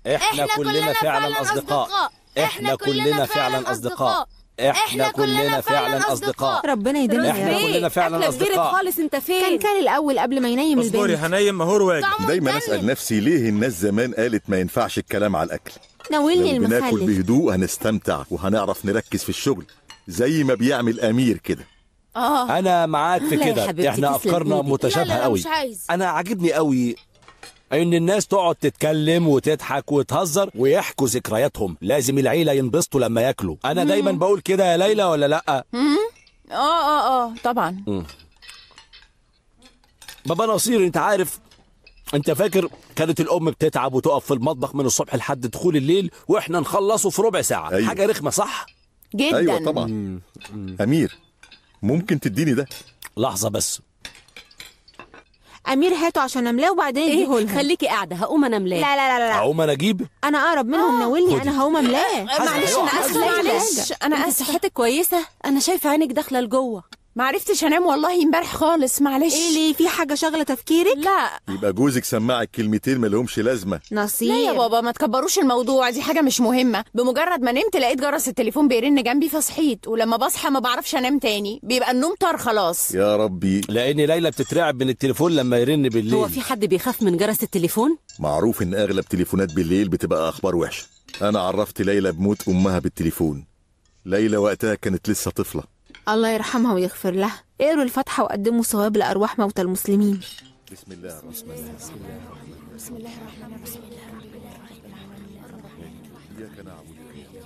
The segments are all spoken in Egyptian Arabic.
احنا كلنا فعلا اصدقاء احنا كلنا فعلا اصدقاء احنا كلنا فعلا اصدقاء ربنا يديمها إحنا يا رب كلنا فعلا أكلة كبيرة أصدقاء. خالص انت كان فين كان الاول قبل ما ينيم اصبري البنت هنيم مهور واجب دايما اسال نفسي ليه الناس زمان قالت ما ينفعش الكلام على الاكل ناولني لو بناكل المخلل بهدوء هنستمتع وهنعرف نركز في الشغل زي ما بيعمل امير كده اه انا معاك في لا يا كده حبيبتي، احنا تسلم افكارنا إيدك. متشابهه لا لا قوي مش عايز انا عاجبني قوي ان الناس تقعد تتكلم وتضحك وتهزر ويحكوا ذكرياتهم لازم العيله ينبسطوا لما ياكلوا انا دايما بقول كده يا ليلى ولا لا اه اه اه طبعا بابا نصير انت عارف انت فاكر كانت الام بتتعب وتقف في المطبخ من الصبح لحد دخول الليل واحنا نخلصه في ربع ساعه أيوة. حاجه رخمه صح جدا ايوه طبعا امير ممكن تديني ده لحظه بس امير هاته عشان املاه وبعدين ايه اديهولها خليكي قاعده هقوم انا لا ملاك لا لا لا اقوم انا اجيب انا اقرب منهم ناولني انا هقوم املاه معلش انا اسفه معلش انا انت اسفه صحتك كويسه انا شايفه عينك داخله لجوه ما عرفتش انام والله امبارح خالص معلش ايه ليه في حاجه شاغله تفكيرك لا يبقى جوزك سمعك كلمتين ما لهمش لازمه نصير لا يا بابا ما تكبروش الموضوع دي حاجه مش مهمه بمجرد ما نمت لقيت جرس التليفون بيرن جنبي فصحيت ولما بصحى ما بعرفش انام تاني بيبقى النوم طار خلاص يا ربي لان ليلى بتترعب من التليفون لما يرن بالليل هو في حد بيخاف من جرس التليفون معروف ان اغلب تليفونات بالليل بتبقى اخبار وحشه انا عرفت ليلى بموت امها بالتليفون ليلى وقتها كانت لسه طفله الله يرحمها ويغفر لها اقروا الفاتحه وقدموا ثواب لارواح موتى المسلمين بسم الله بسم الله بسم الله اياك نعبد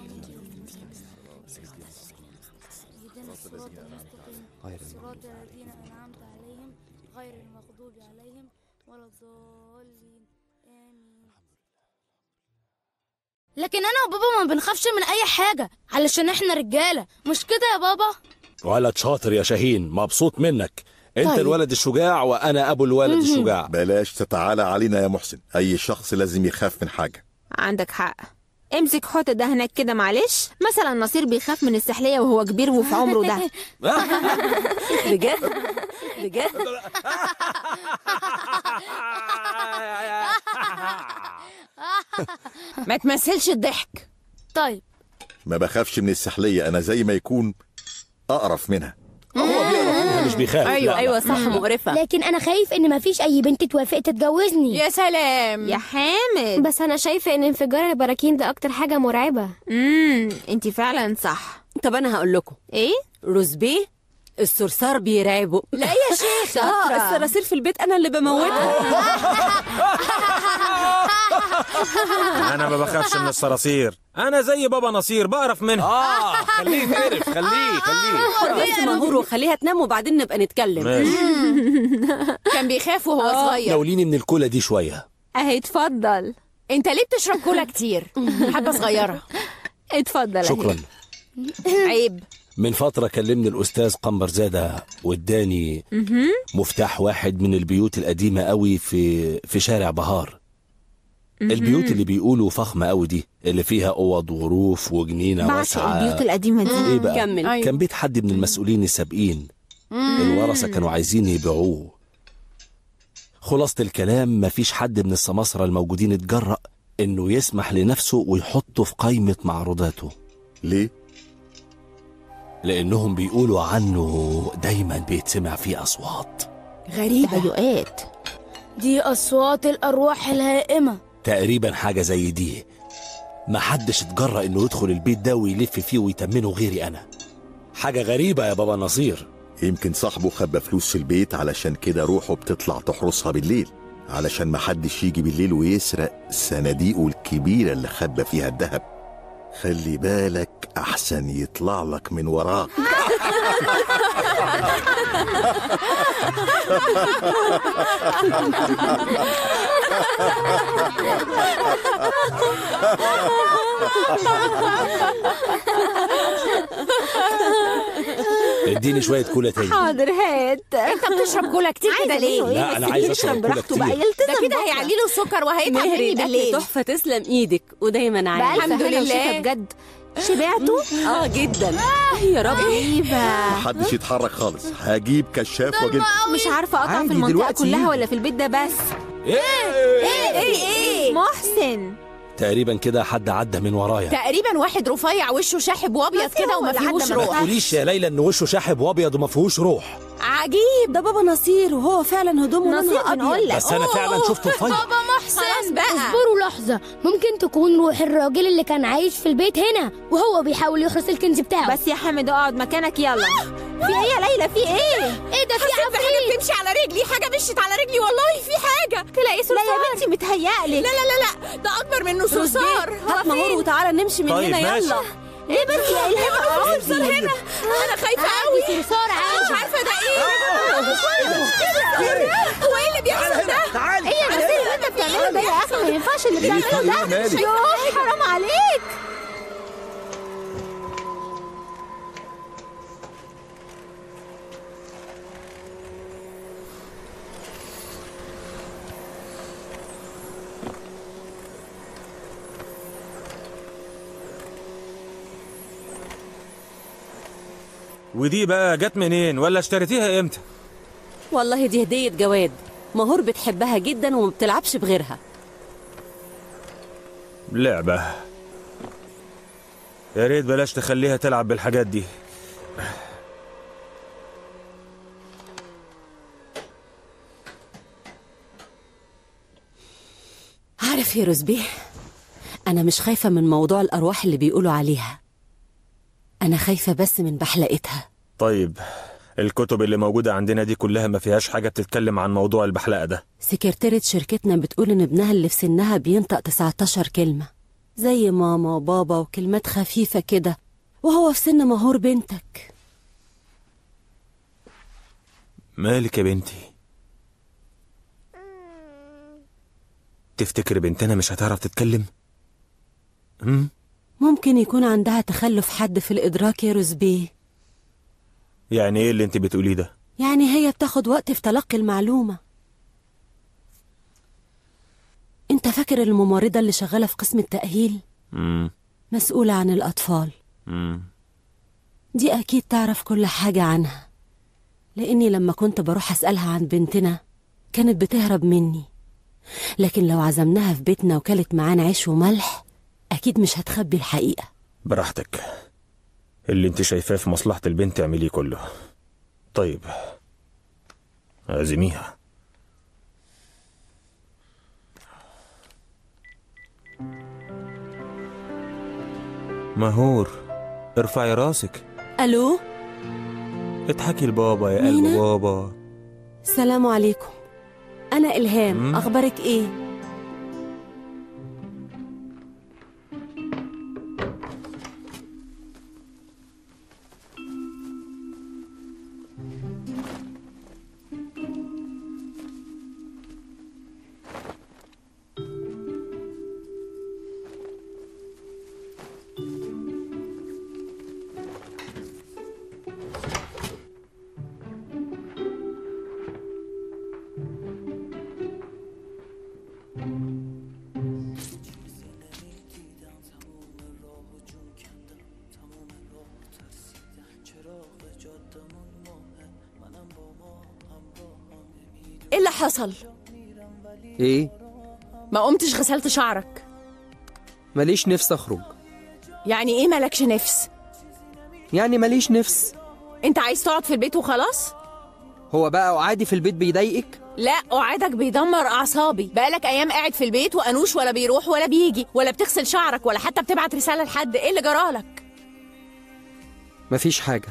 صراط الذين أنعمت عليهم غير المغضوب عليهم ولا الضالين آمين لكن أنا وبابا ما بنخافش من أي حاجة علشان إحنا رجالة مش كده يا بابا؟ ولد شاطر يا شاهين مبسوط منك انت طيب. الولد الشجاع وانا ابو الولد الشجاع بلاش تتعالى علينا يا محسن اي شخص لازم يخاف من حاجه عندك حق امسك حوت ده هناك كده معلش مثلا نصير بيخاف من السحليه وهو كبير وفي عمره ده بجد بجد ما تمثلش الضحك طيب ما بخافش من السحليه انا زي ما يكون اقرف منها هو بيقرف منها مش بيخاف أيوة، لا. ايوه صح مقرفه لكن انا خايف ان مفيش اي بنت توافق تتجوزني يا سلام يا حامد بس انا شايفه ان انفجار البراكين ده اكتر حاجه مرعبه امم انت فعلا صح طب انا هقول لكم ايه روزبيه الصرصار بيرعبه لا يا شيخ اه الصراصير في البيت انا اللي بموتها انا ما بخافش من الصراصير انا زي بابا نصير بقرف منها اه خليه يتقرف خليه خليه بس مهور وخليها تنام وبعدين نبقى نتكلم ماشي كان بيخاف وهو صغير ناوليني من الكولا دي شويه اهي اتفضل انت ليه بتشرب كولا كتير حبه صغيره اتفضل أهي. شكرا عيب من فترة كلمني الأستاذ قنبر زادة واداني مفتاح واحد من البيوت القديمة قوي في في شارع بهار البيوت اللي بيقولوا فخمة قوي دي اللي فيها أوض وغروف وجنينة بعشق واسعة البيوت القديمه دي إيه بقى؟ كمل أيوة. كان بيت حد من المسؤولين السابقين الورثة كانوا عايزين يبيعوه خلاصة الكلام مفيش حد من السماسرة الموجودين اتجرأ إنه يسمح لنفسه ويحطه في قائمة معروضاته ليه لأنهم بيقولوا عنه دايما بيتسمع فيه أصوات غريبه تهيؤات دي أصوات الأرواح الهائمة تقريبا حاجة زي دي محدش اتجرأ إنه يدخل البيت ده ويلف فيه ويتمنه غيري أنا حاجة غريبة يا بابا نصير يمكن صاحبه خبى فلوس في البيت علشان كده روحه بتطلع تحرسها بالليل علشان محدش يجي بالليل ويسرق صناديقه الكبيرة اللي خبى فيها الذهب خلي بالك أحسن يطلع لك من وراك اديني شوية كولا تاني حاضر هات انت بتشرب كولا كتير كده عايزة ليه منه إيه؟ لا، أنا بس عايز ليه أشرب يشرب كولا براحته كتير. بقى ده يلتزم كده بكرة. هيعلي له السكر وهيتعب مهري مني الاكل بالليل تحفه تسلم ايدك ودايما عالي بألف الحمد هنا لله. وشفا بجد شبعتوا اه جدا يا رب غريبة محدش يتحرك خالص هجيب كشاف واجيب مش عارفة أقطع عادي في المنطقة دلوقتي. كلها ولا في البيت ده بس إيه؟ ايه ايه محسن تقريبا كده حد عدى من ورايا تقريبا واحد رفيع وشه شاحب وابيض كده وما ولا حد فيهوش ما ما روح تقوليش يا ليلى ان وشه شاحب وابيض وما فيهوش روح عجيب ده بابا نصير وهو فعلا هدومه نصير لونها بنقول ابيض لك بس انا فعلا شفته رفيع خلاص بقى اصبروا لحظة ممكن تكون روح الراجل اللي كان عايش في البيت هنا وهو بيحاول يحرس الكنز بتاعه بس يا حامد اقعد مكانك يلا في ايه يا ليلى في ايه ايه ده في حسيت بحاجه بتمشي على رجلي حاجه مشيت على رجلي والله في حاجه تلاقي لا صرصار يا بنتي متهيألك لا لا لا لا ده اكبر منه صرصار هات مهور وتعالى نمشي من طيب، هنا ماشي. يلا ايه بس يا الهام صرصار هنا انا خايفه قوي صرصار مش عادي عارفه ده ايه هو ايه اللي بيحصل ده ايه يا نصير اللي انت بتعمله ده يا اخي ما ينفعش اللي بتعمله ده يوه حرام عليك ودي بقى جت منين ولا اشتريتيها امتى والله دي هدية جواد مهور بتحبها جدا وما بتلعبش بغيرها لعبة يا ريت بلاش تخليها تلعب بالحاجات دي عارف يا رزبي أنا مش خايفة من موضوع الأرواح اللي بيقولوا عليها أنا خايفة بس من بحلقتها طيب الكتب اللي موجودة عندنا دي كلها ما فيهاش حاجة بتتكلم عن موضوع البحلقة ده سكرتيرة شركتنا بتقول إن ابنها اللي في سنها بينطق 19 كلمة زي ماما وبابا وكلمات خفيفة كده وهو في سن مهور بنتك مالك يا بنتي تفتكر بنتنا مش هتعرف تتكلم هم؟ ممكن يكون عندها تخلف حد في الإدراك يا رزبي يعني ايه اللي انت بتقوليه ده يعني هي بتاخد وقت في تلقي المعلومة انت فاكر الممرضة اللي شغالة في قسم التأهيل مم. مسؤولة عن الأطفال مم. دي أكيد تعرف كل حاجة عنها لأني لما كنت بروح أسألها عن بنتنا كانت بتهرب مني لكن لو عزمناها في بيتنا وكلت معانا عيش وملح أكيد مش هتخبي الحقيقة براحتك اللي انت شايفاه في مصلحة البنت اعمليه كله طيب اعزميها مهور ارفعي راسك ألو اضحكي لبابا يا قلب مينا؟ بابا السلام عليكم أنا إلهام مم. أخبارك إيه؟ ايه اللي حصل ايه ما قمتش غسلت شعرك ماليش نفس اخرج يعني ايه مالكش نفس يعني ماليش نفس انت عايز تقعد في البيت وخلاص هو بقى قعادي في البيت بيضايقك لا قعدك بيدمر اعصابي بقالك ايام قاعد في البيت وانوش ولا بيروح ولا بيجي ولا بتغسل شعرك ولا حتى بتبعت رساله لحد ايه اللي جرالك مفيش حاجه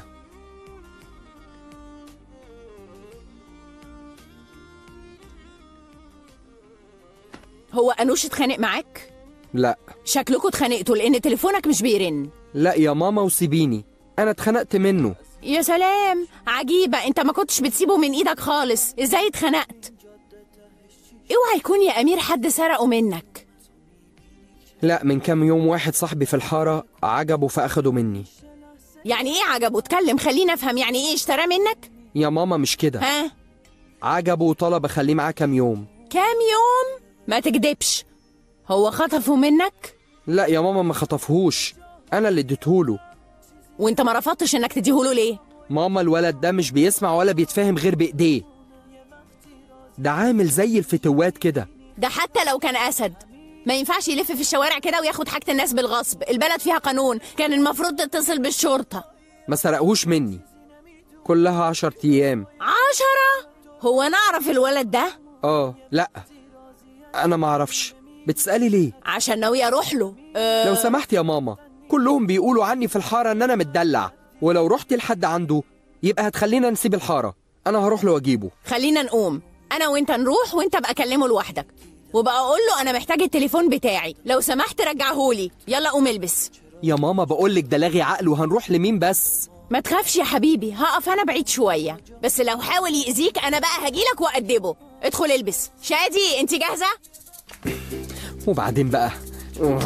هو انوش اتخانق معاك لا شكلكوا اتخانقتوا لان تليفونك مش بيرن لا يا ماما وسيبيني انا اتخنقت منه يا سلام عجيبه انت ما كنتش بتسيبه من ايدك خالص ازاي اتخنقت اوعى يكون يا امير حد سرقه منك لا من كام يوم واحد صاحبي في الحاره عجبه فاخده مني يعني ايه عجبه اتكلم خلينا افهم يعني ايه اشتراه منك يا ماما مش كده ها عجبه وطلب اخليه معاه كام يوم كام يوم ما تكدبش هو خطفه منك لا يا ماما ما خطفهوش انا اللي اديتهوله وانت ما رفضتش انك تديهوله ليه ماما الولد ده مش بيسمع ولا بيتفاهم غير بايديه ده عامل زي الفتوات كده ده حتى لو كان اسد ما ينفعش يلف في الشوارع كده وياخد حاجة الناس بالغصب البلد فيها قانون كان المفروض تتصل بالشرطة ما سرقهوش مني كلها عشر ايام عشرة هو أنا أعرف الولد ده اه لا انا ما اعرفش بتسالي ليه عشان ناوي أروح له أه لو سمحت يا ماما كلهم بيقولوا عني في الحاره ان انا متدلع ولو رحت لحد عنده يبقى هتخلينا نسيب الحاره انا هروح له واجيبه خلينا نقوم أنا وأنت نروح وأنت بقى كلمه لوحدك وبقى أقول له أنا محتاج التليفون بتاعي لو سمحت رجعهولي يلا قوم البس يا ماما بقولك ده لاغي عقل وهنروح لمين بس ما تخافش يا حبيبي هقف انا بعيد شويه بس لو حاول يأذيك انا بقى هجيلك وأدبه ادخل البس شادي انت جاهزه وبعدين بقى أوه.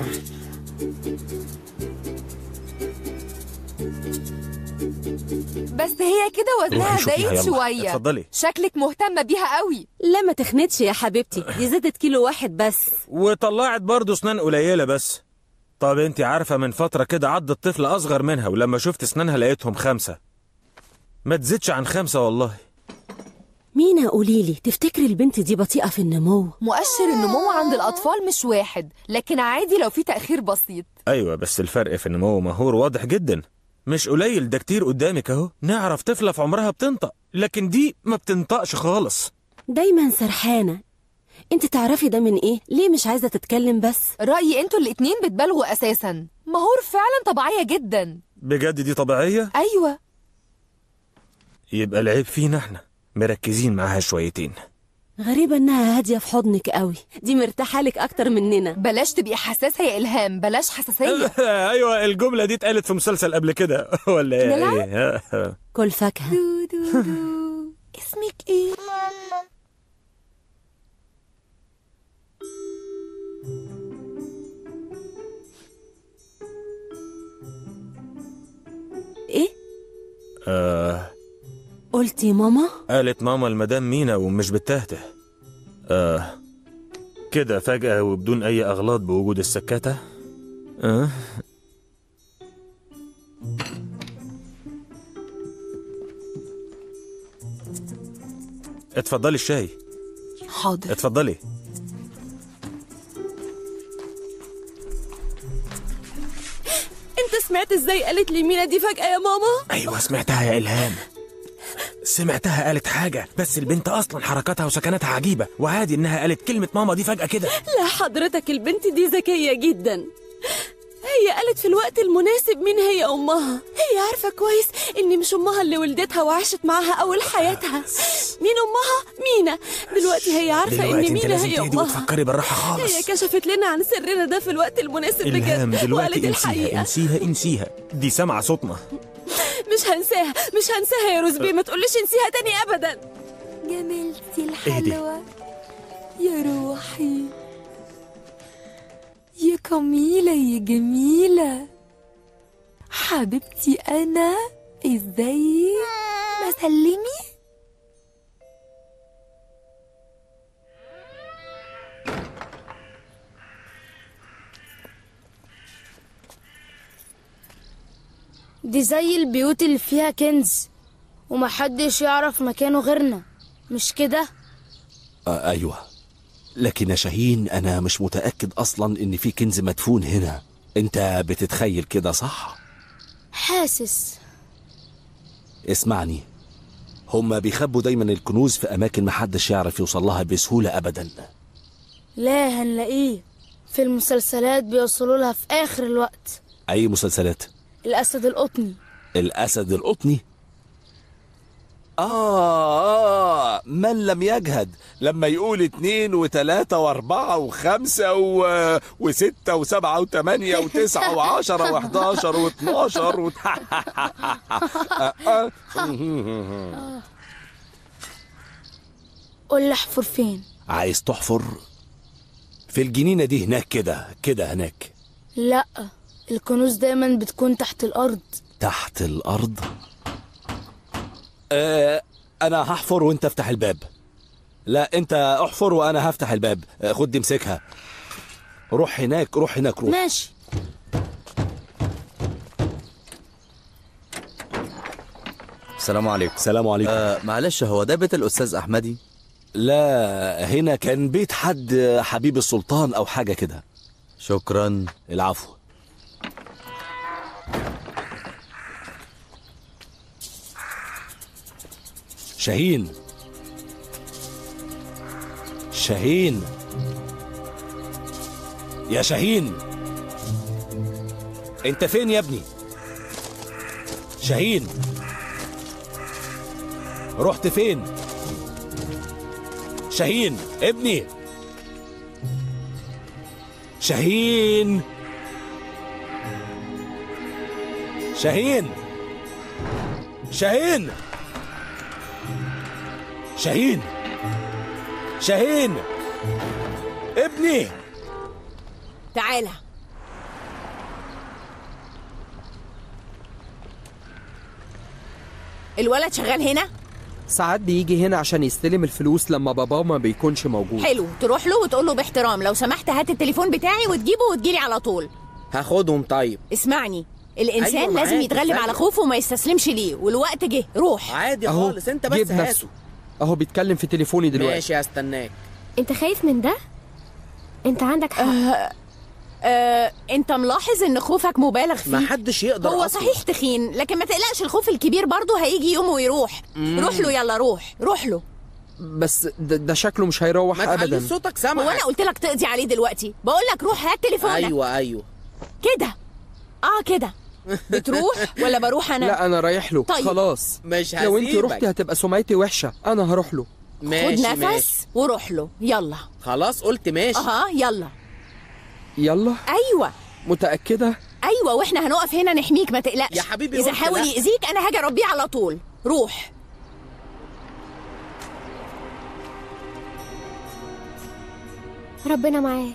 بس هي كده وزنها روحي شوفيها زايد يلا. شوية اتفضلي. شكلك مهتمة بيها قوي لا ما تخنتش يا حبيبتي دي زادت كيلو واحد بس وطلعت برضه اسنان قليله بس طب انت عارفه من فتره كده عضت طفل اصغر منها ولما شفت اسنانها لقيتهم خمسه ما تزيدش عن خمسه والله مينا قوليلي تفتكري البنت دي بطيئة في النمو مؤشر النمو عند الأطفال مش واحد لكن عادي لو في تأخير بسيط ايوه بس الفرق في النمو مهور واضح جدا مش قليل ده كتير قدامك اهو نعرف طفله في عمرها بتنطق لكن دي ما بتنطقش خالص دايما سرحانة انت تعرفي ده من ايه ليه مش عايزة تتكلم بس رأيي انتوا الاتنين بتبالغوا أساسا مهور فعلا طبيعية جدا بجد دي طبيعيه أيوة يبقى العيب فينا احنا مركزين معاها شويتين غريبة انها هادية في حضنك قوي دي مرتاحة لك اكتر مننا بلاش تبقي حساسة يا إلهام بلاش حساسية ايوه الجمله دي اتقالت في مسلسل قبل كده ولا ايه نلعب؟ إيه؟ كل فاكهة اسمك ايه؟ ايه آه قلتي ماما قالت ماما المدام مينا ومش بتهته آه كده فجأة وبدون أي أغلاط بوجود السكاتة آه اتفضلي الشاي حاضر اتفضلي انت سمعت ازاي قالت لي مينا دي فجأة يا ماما أيوة سمعتها يا إلهام سمعتها قالت حاجة بس البنت أصلا حركاتها وسكناتها عجيبة وعادي إنها قالت كلمة ماما دي فجأة كده لا حضرتك البنت دي ذكية جدا هي قالت في الوقت المناسب مين هي أمها هي عارفة كويس إني مش أمها اللي ولدتها وعاشت معاها أول حياتها مين أمها؟ مينا دلوقتي هي عارفة إن دلوقتي أنت مينا لازم هي تهدي أمها وتفكري بالراحة هي خالص كشفت لنا عن سرنا ده في الوقت المناسب إلهام بجد دلوقتي وقالت انسيها الحقيقة انسيها انسيها دي سامعة صوتنا مش هنساها مش هنساها يا روزبي ما تقوليش انسيها تاني أبدا جميلتي اهدي. الحلوة يا روحي يا كميلة يا جميلة حبيبتي أنا ازاي ما سلمي دي زي البيوت اللي فيها كنز ومحدش يعرف مكانه غيرنا مش كده آه أيوة لكن يا شاهين أنا مش متأكد أصلا إن في كنز مدفون هنا أنت بتتخيل كده صح؟ حاسس اسمعني هما بيخبوا دايما الكنوز في أماكن محدش يعرف يوصل لها بسهولة أبدا لا هنلاقيه في المسلسلات بيوصلوا لها في آخر الوقت أي مسلسلات؟ الأسد القطني الأسد القطني آه, آه من لم يجهد لما يقول اتنين وتلاتة واربعة وخمسة و... وستة وسبعة وتمانية وتسعة وعشرة وحداشر واتناشر وت... آه، آه. قول لي احفر فين عايز تحفر في الجنينة دي هناك كده كده هناك لا الكنوز دايما بتكون تحت الأرض تحت الأرض آه أنا هحفر وأنت افتح الباب لا أنت احفر وأنا هفتح الباب آه خد دي امسكها روح هناك روح هناك روح ماشي السلام عليكم السلام عليكم آه معلش هو ده بيت الأستاذ أحمدي لا هنا كان بيت حد حبيب السلطان أو حاجة كده شكرا العفو شاهين شاهين يا شاهين انت فين يا ابني شاهين رحت فين شاهين ابني شاهين شاهين شاهين شاهين شاهين ابني تعالى الولد شغال هنا ساعات بيجي هنا عشان يستلم الفلوس لما باباه ما بيكونش موجود حلو تروح له وتقول له باحترام لو سمحت هات التليفون بتاعي وتجيبه وتجيلي على طول هاخدهم طيب اسمعني الانسان أيوة لازم معاك، يتغلب ثانية. على خوفه وما يستسلمش ليه والوقت جه روح عادي اهو خالص انت بس جيب هاته نفسه اهو بيتكلم في تليفوني دلوقتي ماشي هستناك انت خايف من ده انت عندك حق آه آه انت ملاحظ ان خوفك مبالغ فيه ما حدش يقدر هو أصلاً. صحيح تخين لكن ما تقلقش الخوف الكبير برضه هيجي يوم ويروح مم. روح له يلا روح روح له بس ده, ده شكله مش هيروح ما ابدا تعليش صوتك سامعك هو انا قلت لك تقضي عليه دلوقتي بقول لك روح هات تليفونك ايوه ايوه كده اه كده بتروح ولا بروح انا لا انا رايح له طيب. خلاص مش لو انت هسيبك. رحتي هتبقى سمعتي وحشه انا هروح له خد ماشي نفس ماشي وروح له يلا خلاص قلت ماشي اها يلا يلا ايوه متاكده ايوه واحنا هنقف هنا نحميك ما تقلقش يا حبيبي اذا قلت حاول لا. يأذيك انا هاجي اربيه على طول روح ربنا معاه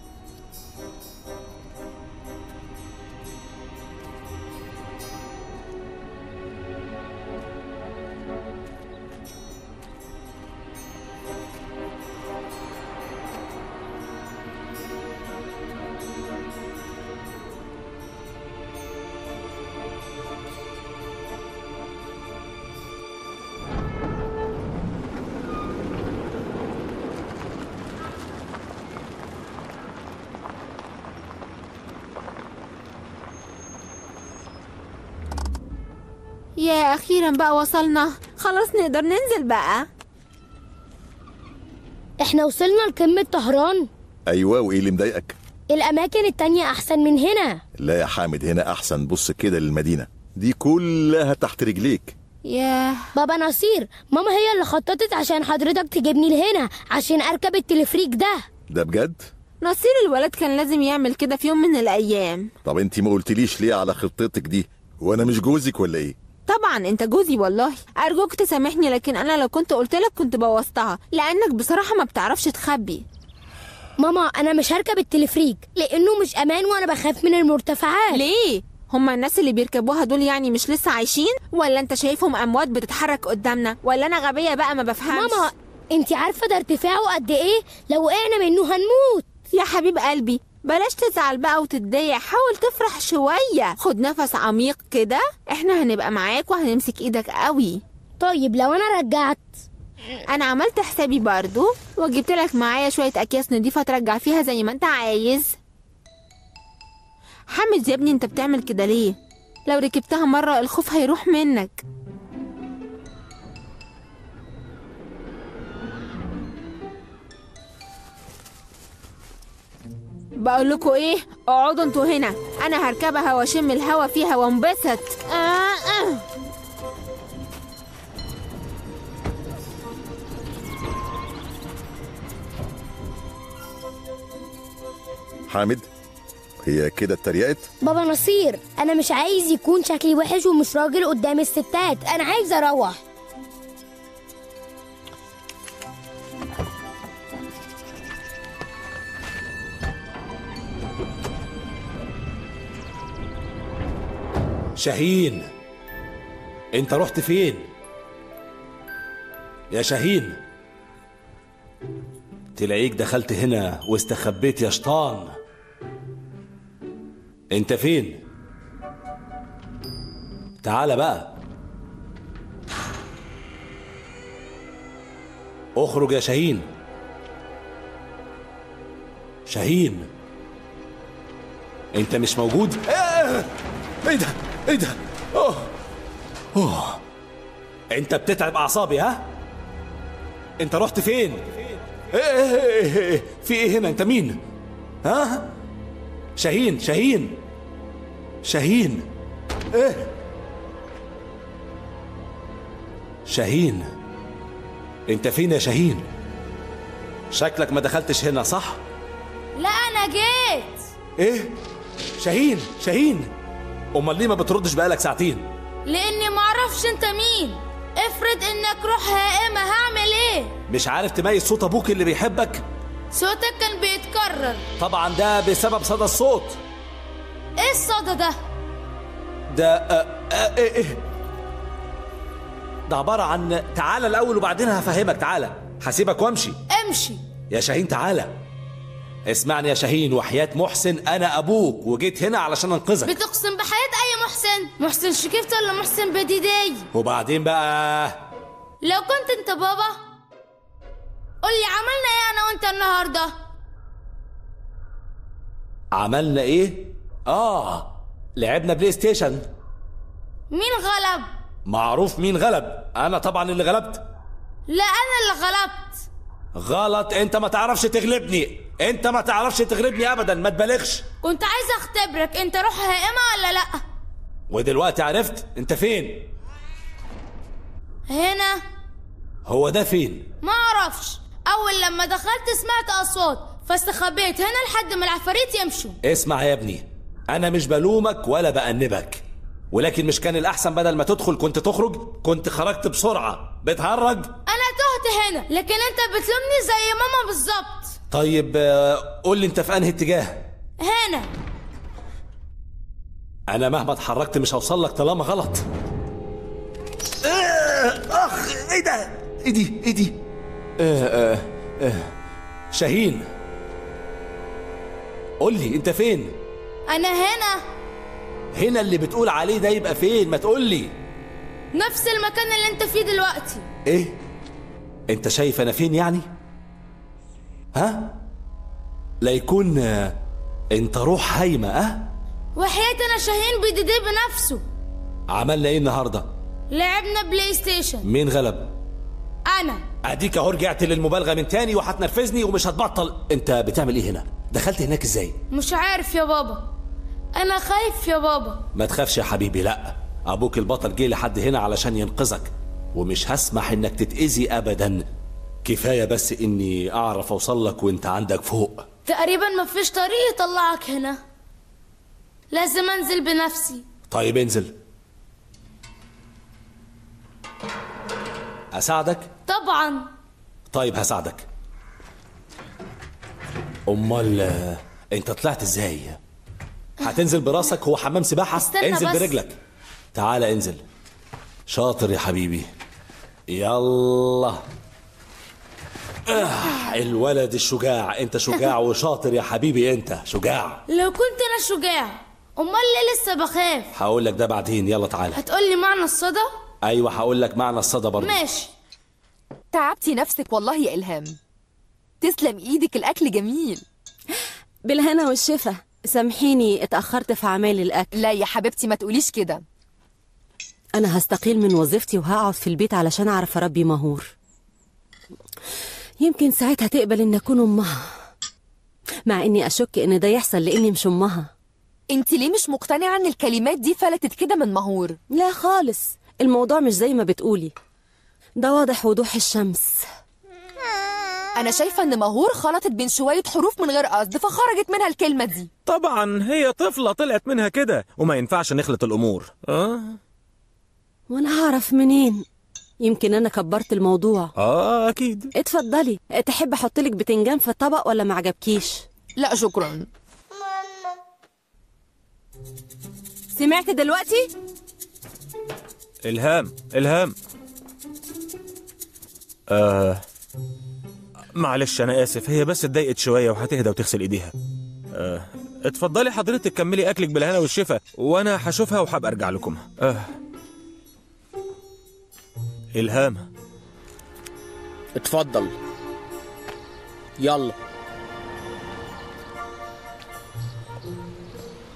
يا اخيرا بقى وصلنا خلاص نقدر ننزل بقى احنا وصلنا لقمة طهران ايوه وايه اللي مضايقك الأماكن التانية أحسن من هنا لا يا حامد هنا احسن بص كده للمدينه دي كلها تحت رجليك ياه بابا نصير ماما هي اللي خططت عشان حضرتك تجيبني لهنا عشان أركب التلفريك ده ده بجد نصير الولد كان لازم يعمل كده في يوم من الايام طب انت ما قلتليش ليه على خطتك دي وانا مش جوزك ولا ايه طبعا انت جوزي والله ارجوك تسامحني لكن انا لو كنت قلت لك كنت بوظتها لانك بصراحه ما بتعرفش تخبي ماما أنا مش هركب التلفريك لأنه مش أمان وأنا بخاف من المرتفعات ليه هما الناس اللي بيركبوها دول يعني مش لسه عايشين ولا انت شايفهم اموات بتتحرك قدامنا ولا انا غبيه بقى ما بفهمش ماما انت عارفة ده ارتفاعه قد ايه لو وقعنا منه هنموت يا حبيب قلبي بلاش تزعل بقى وتتضايق حاول تفرح شويه خد نفس عميق كده احنا هنبقى معاك وهنمسك ايدك قوي طيب لو أنا رجعت انا عملت حسابي برضو وجبت لك معايا شويه اكياس نضيفه ترجع فيها زي ما انت عايز حامد يا ابني انت بتعمل كده ليه لو ركبتها مره الخوف هيروح منك بقول لكم ايه اقعدوا انتوا هنا انا هركبها واشم الهوا فيها وانبسط آه آه. حامد هي كده اتريقت بابا نصير أنا مش عايز يكون شكلي وحش ومش راجل قدام الستات أنا عايز أروح شاهين انت رحت فين يا شاهين تلاقيك دخلت هنا واستخبيت يا شطان انت فين تعال بقى اخرج يا شاهين شاهين انت مش موجود آه! ايه ده ايه ده اوه اوه انت بتتعب اعصابي ها انت رحت فين إيه إيه إيه إيه؟ في ايه هنا انت مين ها شاهين شاهين شاهين ايه شاهين انت فين يا شاهين شكلك ما دخلتش هنا صح لا انا جيت ايه شاهين شاهين امال ليه ما بتردش بقالك ساعتين لاني معرفش انت مين افرض انك روح هائمة هعمل ايه مش عارف تميز صوت ابوك اللي بيحبك صوتك كان بيتكرر طبعا ده بسبب صدى الصوت ايه الصدى ده ده آه آه إيه إيه. ده عبارة عن تعالى الأول وبعدين هفهمك تعالى هسيبك وامشي امشي يا شاهين تعالى اسمعني يا شاهين وحياة محسن أنا أبوك وجيت هنا علشان أنقذك بتقسم بحياة اي محسن محسن شكيفت ولا محسن بديدي وبعدين بقى لو كنت انت بابا قولي عملنا ايه انا وانت النهارده عملنا إيه؟ آه لعبنا بلاي ستيشن مين غلب معروف مين غلب أنا طبعا اللي غلبت لا انا اللي غلبت غلط أنت ما تعرفش تغلبني أنت ما تعرفش تغلبني أبدا ما تبالغش كنت عايز اختبرك انت روح هائمة ولا لا ودلوقتي عرفت أنت فين؟ هنا هو ده فين؟ ما اعرفش اول لما دخلت سمعت اصوات فاستخبيت هنا لحد ما العفاريت يمشوا اسمع يا ابني انا مش بلومك ولا بأنبك ولكن مش كان الاحسن بدل ما تدخل كنت تخرج كنت خرجت بسرعه بتهرج انا تهت هنا لكن انت بتلومني زي ماما بالظبط طيب آه، قول لي انت في انهي اتجاه هنا انا مهما اتحركت مش هوصل لك طالما غلط آه، اخ ايه ده ايه دي ايه دي آه آه آه. شاهين قول لي انت فين انا هنا هنا اللي بتقول عليه ده يبقى فين ما تقول لي نفس المكان اللي انت فيه دلوقتي ايه انت شايف انا فين يعني ها لا يكون آه، انت روح هايمه اه وحياة انا شاهين بديدي بنفسه عملنا ايه النهارده لعبنا بلاي ستيشن مين غلب انا اديك اهو رجعت للمبالغه من تاني وهتنرفزني ومش هتبطل انت بتعمل ايه هنا دخلت هناك ازاي مش عارف يا بابا انا خايف يا بابا ما تخافش يا حبيبي لا ابوك البطل جه لحد هنا علشان ينقذك ومش هسمح انك تتاذي ابدا كفايه بس اني اعرف اوصل لك وانت عندك فوق تقريبا مفيش طريق يطلعك هنا لازم انزل بنفسي طيب انزل اساعدك طبعا طيب هساعدك امال آه، انت طلعت ازاي هتنزل براسك هو حمام سباحه استنى انزل بس. برجلك تعال انزل شاطر يا حبيبي يلا آه الولد الشجاع انت شجاع وشاطر يا حبيبي انت شجاع لو كنت انا شجاع امال ليه لسه بخاف هقول لك ده بعدين يلا تعال هتقولي معنى الصدى ايوه هقول لك معنى الصدى برضه ماشي تعبتي نفسك والله يا إلهام تسلم إيدك الأكل جميل بالهنا والشفا سامحيني اتأخرت في أعمال الأكل لا يا حبيبتي ما تقوليش كده أنا هستقيل من وظيفتي وهقعد في البيت علشان أعرف أربي مهور يمكن ساعتها تقبل إن أكون أمها مع إني أشك إن ده يحصل لإني مش أمها انت ليه مش مقتنعة ان الكلمات دي فلتت كده من مهور لا خالص الموضوع مش زي ما بتقولي ده واضح وضوح الشمس انا شايفة ان مهور خلطت بين شوية حروف من غير قصد فخرجت منها الكلمة دي طبعا هي طفلة طلعت منها كده وما ينفعش نخلط الأمور اه وأنا هعرف منين يمكن أنا كبرت الموضوع اه أكيد اتفضلي تحب أحطلك بتنجان في الطبق ولا ما عجبكيش لا شكرا سمعت دلوقتي إلهام إلهام آه معلش أنا آسف هي بس اتضايقت شوية وهتهدى وتغسل إيديها آه اتفضلي حضرتك كملي أكلك بالهنا والشفا وأنا هشوفها وهبقى أرجع لكم آه إلهام اتفضل يلا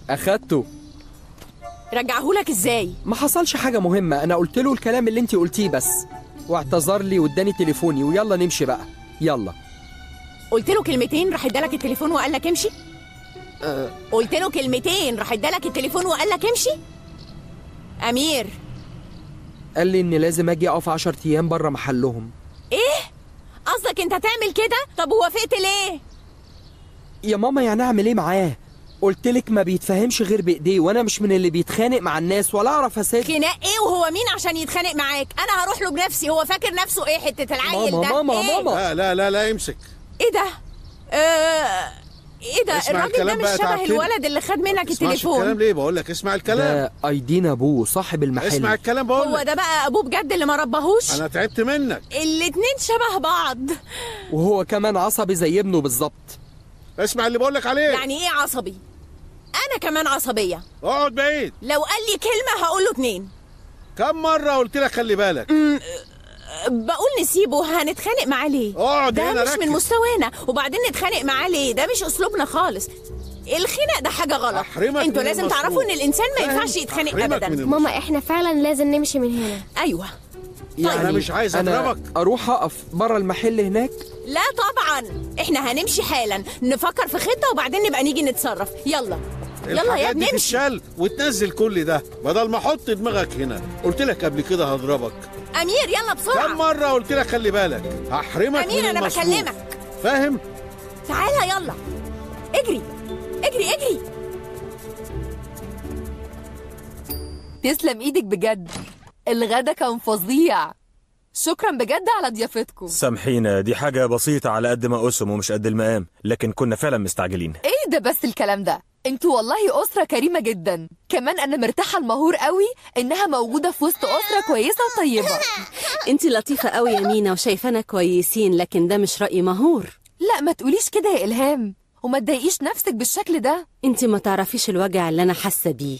اخدته رجعهولك ازاي ما حصلش حاجه مهمه انا قلت له الكلام اللي انت قلتيه بس واعتذر لي واداني تليفوني ويلا نمشي بقى يلا قلت له كلمتين راح ادالك التليفون وقال لك امشي أه قلت له كلمتين راح ادالك التليفون وقال لك امشي امير قال لي ان لازم اجي اقف 10 ايام بره محلهم ايه قصدك انت تعمل كده طب وافقت ليه يا ماما يعني اعمل ايه معاه قلت لك ما بيتفهمش غير بايديه وانا مش من اللي بيتخانق مع الناس ولا اعرف اسد خناق ايه وهو مين عشان يتخانق معاك انا هروح له بنفسي هو فاكر نفسه ايه حته العيل ماما، ده ماما، إيه؟ ماما. لا لا لا لا امسك ايه ده آه... ايه ده اسمع الراجل ده الكلام مش بقى، شبه تعبتني. الولد اللي خد منك اسمعش الكلام التليفون ليه بقول لك اسمع الكلام ده ايدين ابوه صاحب المحل اسمع الكلام بقول هو لك ده بقى ابوه بجد اللي ما ربهوش انا تعبت منك الاتنين شبه بعض وهو كمان عصبي زي ابنه بالظبط اسمع اللي بقول لك عليه يعني ايه عصبي انا كمان عصبيه اقعد بعيد لو قال لي كلمه هقول له اتنين كم مره قلت لك خلي بالك بقول نسيبه هنتخانق معاه ليه اقعد ده هنا مش ركز. من مستوانا وبعدين نتخانق معاه ليه ده مش اسلوبنا خالص الخناق ده حاجه غلط أحرمك انتوا من لازم المشروع. تعرفوا ان الانسان ما فاهم؟ ينفعش يتخانق أحرمك ابدا من ماما احنا فعلا لازم نمشي من هنا ايوه أنا مش عايز أنا أضربك. اروح اقف بره المحل هناك لا طبعا احنا هنمشي حالا نفكر في خطه وبعدين نبقى نيجي نتصرف يلا يلا يا الحاجات ابني دي امشي تتشال وتنزل كل ده بدل ما احط دماغك هنا قلت لك قبل كده هضربك امير يلا كم بسرعه مره قلت لك خلي بالك هحرمك امير من انا المصروف. بكلمك فاهم تعالى يلا اجري اجري اجري تسلم ايدك بجد الغدا كان فظيع شكرا بجد على ضيافتكم سامحينا دي حاجة بسيطة على قد ما قسم ومش قد المقام لكن كنا فعلا مستعجلين ايه ده بس الكلام ده انتوا والله أسرة كريمة جدا كمان أنا مرتاحة المهور قوي إنها موجودة في وسط أسرة كويسة وطيبة انت لطيفة قوي يا مينا وشايفانا كويسين لكن ده مش رأي مهور لا ما تقوليش كده يا إلهام وما تضايقيش نفسك بالشكل ده انت ما تعرفيش الوجع اللي انا حاسة بيه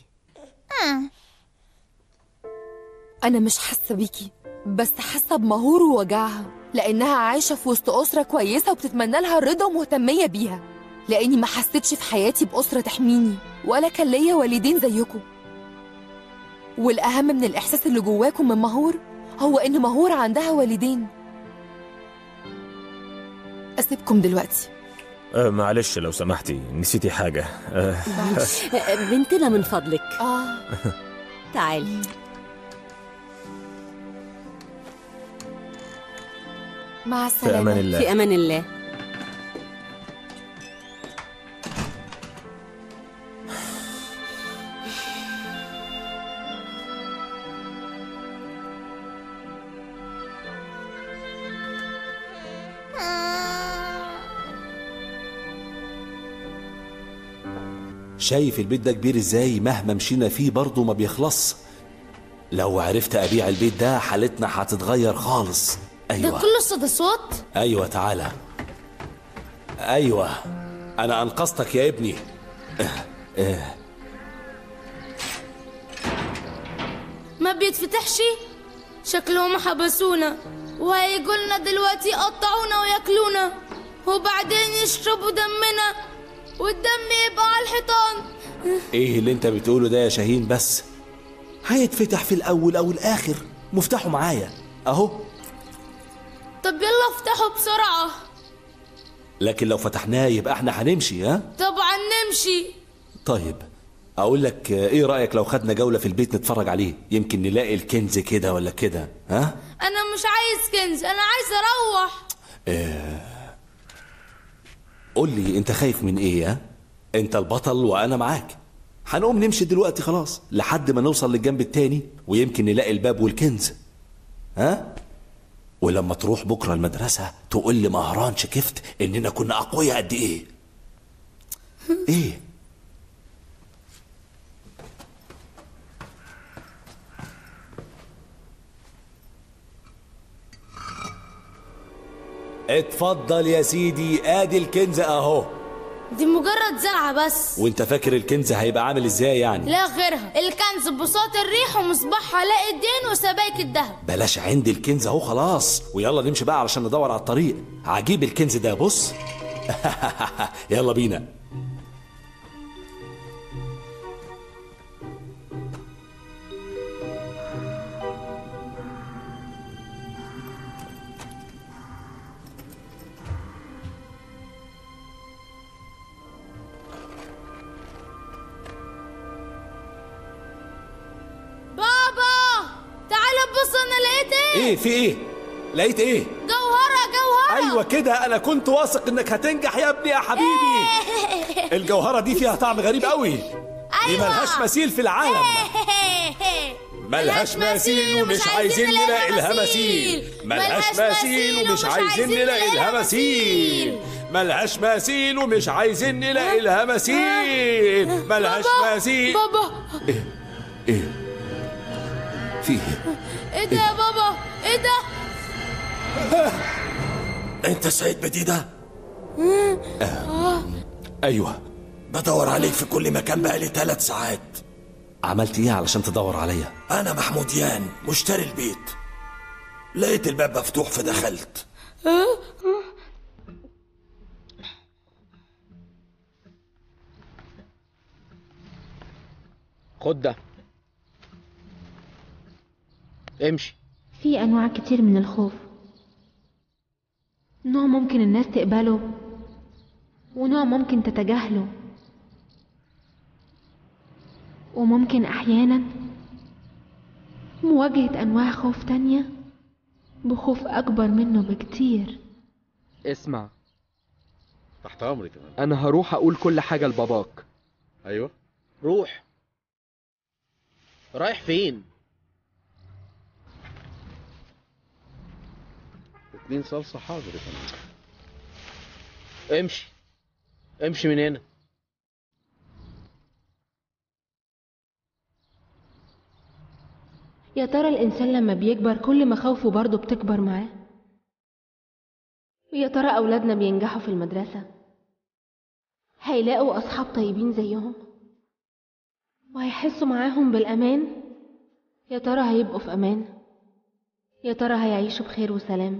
أنا مش حاسة بيكي بس حاسة بمهور ووجعها لأنها عايشة في وسط أسرة كويسة وبتتمنى لها الرضا ومهتمية بيها لأني ما حسيتش في حياتي بأسرة تحميني ولا كان ليا والدين زيكم والأهم من الإحساس اللي جواكم من مهور هو إن مهور عندها والدين أسيبكم دلوقتي آه معلش لو سمحتي نسيتي حاجة آه بنتنا من فضلك آه تعالي مع في السلامة أمان الله في امان الله شايف البيت ده كبير ازاي مهما مشينا فيه برضه ما بيخلص لو عرفت ابيع البيت ده حالتنا هتتغير خالص ده ايوه كله صدى صوت ايوه تعالى ايوه انا انقذتك يا ابني ما بيتفتحش شكلهم حبسونا وهيجولنا دلوقتي يقطعونا وياكلونا وبعدين يشربوا دمنا والدم يبقى على الحيطان ايه اللي انت بتقوله ده يا شاهين بس هيتفتح في الاول او الاخر مفتاحه معايا اهو طب يلا افتحوا بسرعة لكن لو فتحناه يبقى احنا هنمشي ها طبعا نمشي طيب اقول لك آه، ايه رايك لو خدنا جوله في البيت نتفرج عليه يمكن نلاقي الكنز كده ولا كده ها انا مش عايز كنز انا عايز اروح قول لي انت خايف من ايه ها انت البطل وانا معاك هنقوم نمشي دلوقتي خلاص لحد ما نوصل للجنب التاني ويمكن نلاقي الباب والكنز ها ولما تروح بكره المدرسه تقول لي مهران شكفت اننا كنا اقوياء قد ايه ايه اتفضل يا سيدي ادي الكنز اهو دي مجرد زرعة بس وانت فاكر الكنز هيبقى عامل ازاي يعني لا غيرها الكنز بساط الريح ومصباح علاء الدين وسبائك الذهب بلاش عندي الكنز اهو خلاص ويلا نمشي بقى علشان ندور على الطريق عجيب الكنز ده بص يلا بينا ايه في ايه لقيت ايه جوهرة جوهرة ايوه كده انا كنت واثق انك هتنجح يا ابني يا حبيبي الجوهره دي فيها طعم غريب قوي دي ملهاش مثيل في العالم ملهاش مثيل ومش عايزين نلاقي لها مثيل ملهاش مثيل ومش عايزين نلاقي لها مثيل ملهاش مثيل ومش عايزين نلاقي لها مثيل ملهاش مثيل بابا ايه ايه في ايه ايه ده يا بابا ايه ده انت سعيد بديده ايوه بدور عليك في كل مكان بقالي ثلاث ساعات عملت ايه علشان تدور عليا انا محموديان مشتري البيت لقيت الباب مفتوح فدخلت خد ده امشي في أنواع كتير من الخوف نوع ممكن الناس تقبله ونوع ممكن تتجاهله وممكن أحيانا مواجهة أنواع خوف تانية بخوف أكبر منه بكتير اسمع تحت امرك كمان انا هروح اقول كل حاجه لباباك ايوه روح رايح فين اتنين صلصه حاضر يا فندم امشي امشي من هنا يا ترى الإنسان لما بيكبر كل مخاوفه برضه بتكبر معاه ويا ترى أولادنا بينجحوا في المدرسة هيلاقوا أصحاب طيبين زيهم وهيحسوا معاهم بالأمان يا ترى هيبقوا في أمان يا ترى هيعيشوا بخير وسلام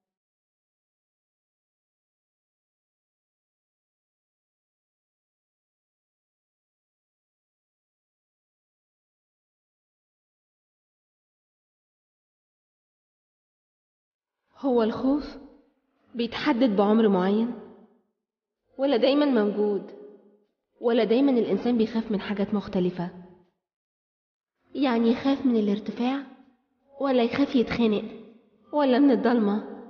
هو الخوف بيتحدد بعمر معين ولا دايما موجود ولا دايما الإنسان بيخاف من حاجات مختلفة يعني يخاف من الارتفاع ولا يخاف يتخنق ولا من الضلمة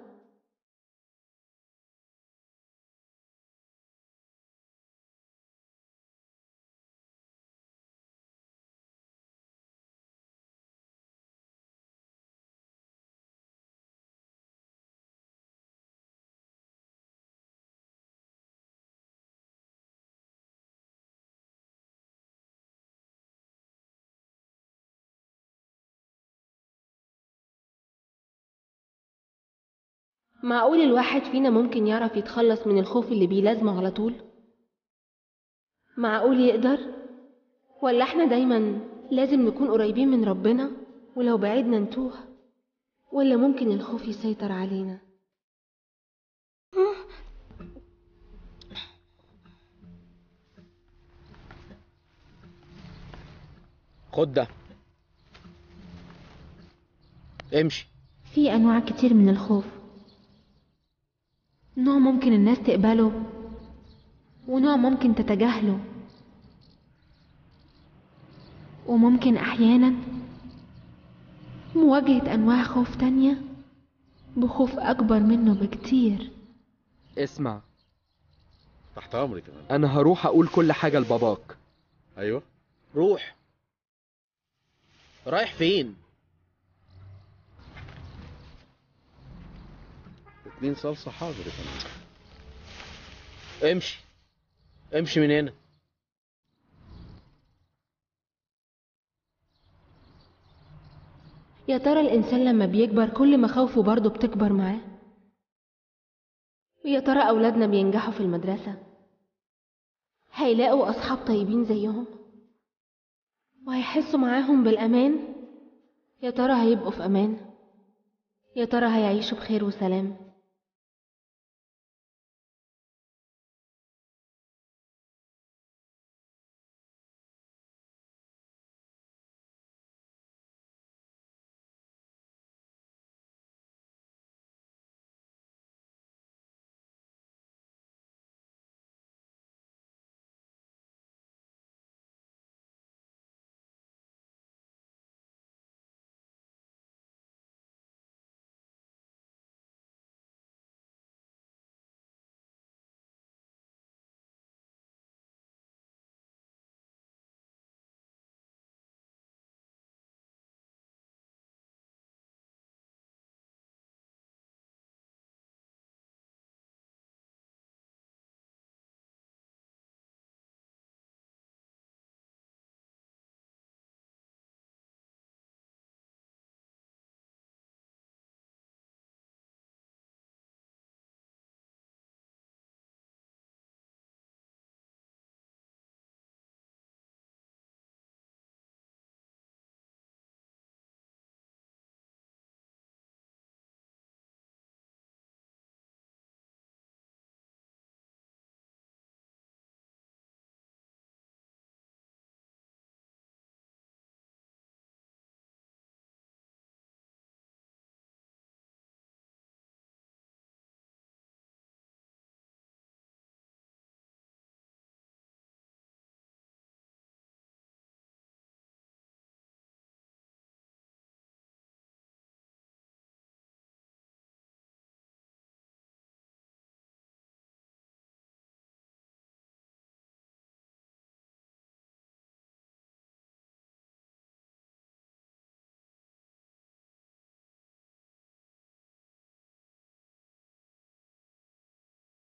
معقول الواحد فينا ممكن يعرف يتخلص من الخوف اللي بيلازمه على طول معقول يقدر ولا احنا دايما لازم نكون قريبين من ربنا ولو بعدنا نتوه ولا ممكن الخوف يسيطر علينا خد ده امشي في أنواع كتير من الخوف نوع ممكن الناس تقبله ونوع ممكن تتجاهله وممكن أحيانا مواجهة أنواع خوف تانية بخوف أكبر منه بكتير اسمع تحت امرك كمان انا هروح اقول كل حاجه لباباك ايوه روح رايح فين اتنين صلصه حاضر يا فندم امشي امشي من هنا يا ترى الإنسان لما بيكبر كل مخاوفه برضه بتكبر معاه ويا ترى أولادنا بينجحوا في المدرسة هيلاقوا أصحاب طيبين زيهم وهيحسوا معاهم بالأمان يا ترى هيبقوا في أمان يا ترى هيعيشوا بخير وسلام